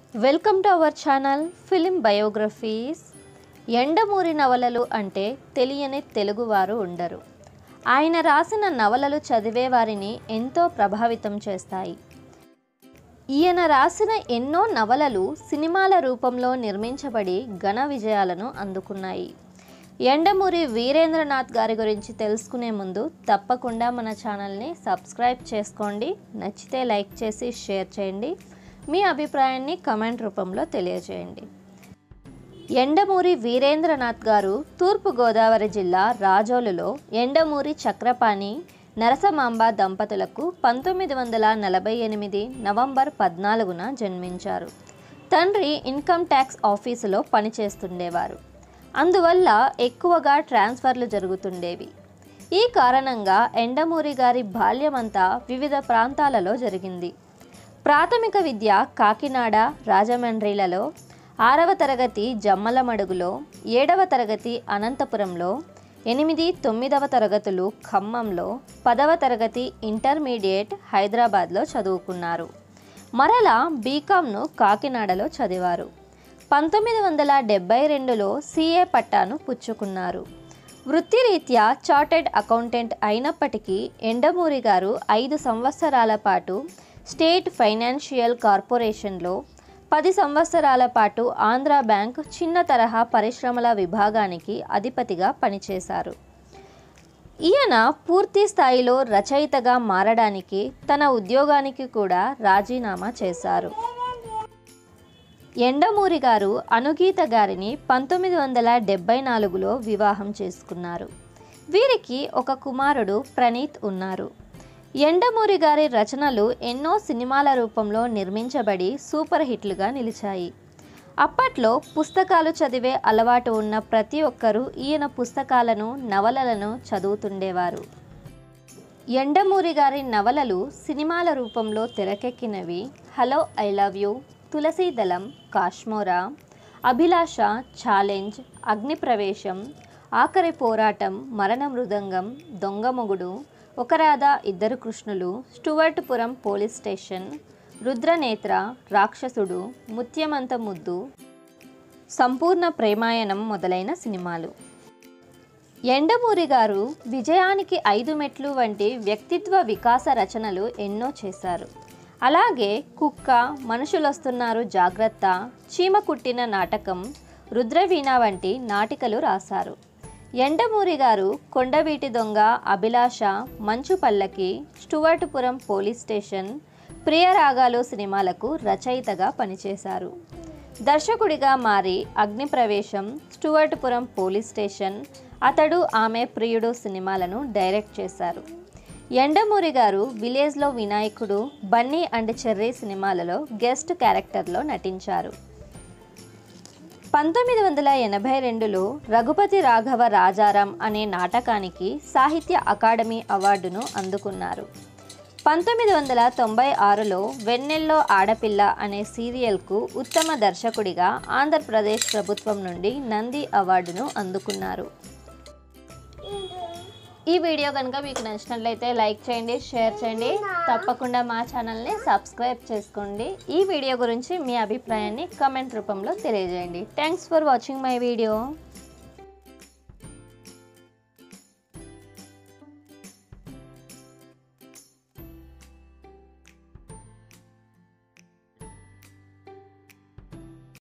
welcome to our channel film biographies Yandamuri నవలలు అంటే తెలియని తెలుగువారు ఉండరు ఆయన రాసిన నవలలు చదివే వారిని ఎంతో ప్రభావితం చేస్తాయి ఈయన రాసిన ఎన్నో నవలలు సినిమాల రూపంలో నిర్మించబడి ఘన విజయాలను అందుకున్నాయి ఎండమూరి వీరేంద్రనాథ్ గారి గురించి తెలుసుకునే ముందు తప్పకుండా మన ఛానల్ని సబ్స్క్రైబ్ చేసుకోండి నచ్చితే లైక్ చేసి షేర్ చేయండి మీ అభిప్రాయాన్ని కమెంట్ రూపంలో తెలియజేయండి ఎండమూరి వీరేంద్రనాథ్ గారు తూర్పుగోదావరి జిల్లా రాజోలులో ఎండమూరి చక్రపాణి నరసమాంబ దంపతులకు పంతొమ్మిది వందల నలభై ఎనిమిది నవంబర్ పద్నాలుగున జన్మించారు తండ్రి ఇన్కమ్ ట్యాక్స్ ఆఫీసులో పనిచేస్తుండేవారు అందువల్ల ఎక్కువగా ట్రాన్స్ఫర్లు జరుగుతుండేవి ఈ కారణంగా ఎండమూరి గారి బాల్యమంతా వివిధ ప్రాంతాలలో జరిగింది ప్రాథమిక విద్య కాకినాడ రాజమండ్రిలలో ఆరవ తరగతి జమ్మలమడుగులో ఏడవ తరగతి అనంతపురంలో ఎనిమిది తొమ్మిదవ తరగతులు ఖమ్మంలో పదవ తరగతి ఇంటర్మీడియట్ హైదరాబాద్లో చదువుకున్నారు మరలా బీకామ్ను కాకినాడలో చదివారు పంతొమ్మిది వందల డెబ్బై రెండులో సీఏ పట్టాను పుచ్చుకున్నారు వృత్తిరీత్యా చార్టెడ్ అకౌంటెంట్ అయినప్పటికీ ఎండమూరి గారు ఐదు సంవత్సరాల పాటు స్టేట్ ఫైనాన్షియల్ కార్పొరేషన్లో పది సంవత్సరాల పాటు ఆంధ్ర బ్యాంక్ చిన్న తరహా పరిశ్రమల విభాగానికి అధిపతిగా పనిచేశారు ఈయన పూర్తి స్థాయిలో రచయితగా మారడానికి తన ఉద్యోగానికి కూడా రాజీనామా చేశారు ఎండమూరి గారు అనుగీత గారిని పంతొమ్మిది వందల డెబ్బై నాలుగులో వివాహం చేసుకున్నారు వీరికి ఒక కుమారుడు ప్రణీత్ ఉన్నారు ఎండమూరి గారి రచనలు ఎన్నో సినిమాల రూపంలో నిర్మించబడి సూపర్ హిట్లుగా నిలిచాయి అప్పట్లో పుస్తకాలు చదివే అలవాటు ఉన్న ప్రతి ఒక్కరూ ఈయన పుస్తకాలను నవలలను చదువుతుండేవారు ఎండమూరి గారి నవలలు సినిమాల రూపంలో తెరకెక్కినవి hello I love you Tulasidalam Kashmora Abhilasha challenge Agnipravesham Aakhari Poratam Marana Mrudangam Dongamogudu Oka Radha Iddaru Krishnulu Stuartpuram police station Rudranetra Rakshasudu Muthyamantha ముద్దు సంపూర్ణ ప్రేమాయణం మొదలైన సినిమాలు ఎండమూరి గారు విజయానికి ఐదు మెట్లు వంటి వ్యక్తిత్వ వికాస రచనలు ఎన్నో చేశారు అలాగే కుక్క మనుషులొస్తున్నారు జాగ్రత్త చీమ కుట్టిన నాటకం రుద్రవీణ వంటి నాటికలు రాశారు ఎండమూరి గారు కొండవీటి దొంగ అభిలాష మంచు పల్లకి స్టువర్ట్పురం పోలీస్ స్టేషన్ ప్రియరాగాలు సినిమాలకు రచయితగా పనిచేశారు దర్శకుడిగా మారి అగ్నిప్రవేశం స్టువర్ట్పురం పోలీస్ స్టేషన్ అతడు ఆమె ప్రియుడు సినిమాలను డైరెక్ట్ చేశారు ఎండమూరి గారు విలేజ్లో వినాయకుడు బన్నీ అండ్ చెర్రీ సినిమాలలో గెస్ట్ క్యారెక్టర్లో నటించారు పంతొమ్మిది వందల ఎనభై రెండులో రఘుపతి రాఘవ రాజారాం అనే నాటకానికి సాహిత్య అకాడమీ అవార్డును అందుకున్నారు పంతొమ్మిది వందల తొంభై ఆరులో వెన్నెల్లో ఆడపిల్ల అనే సీరియల్కు ఉత్తమ దర్శకుడిగా ఆంధ్రప్రదేశ్ ప్రభుత్వం నుండి నంది అవార్డును అందుకున్నారు ఈ వీడియో కనుక మీకు నచ్చినట్లయితే లైక్ చేయండి షేర్ చేయండి తప్పకుండా మా ఛానల్ని సబ్స్క్రైబ్ చేసుకోండి ఈ వీడియో గురించి మీ అభిప్రాయాన్ని కమెంట్ రూపంలో తెలియజేయండి thanks for watching my video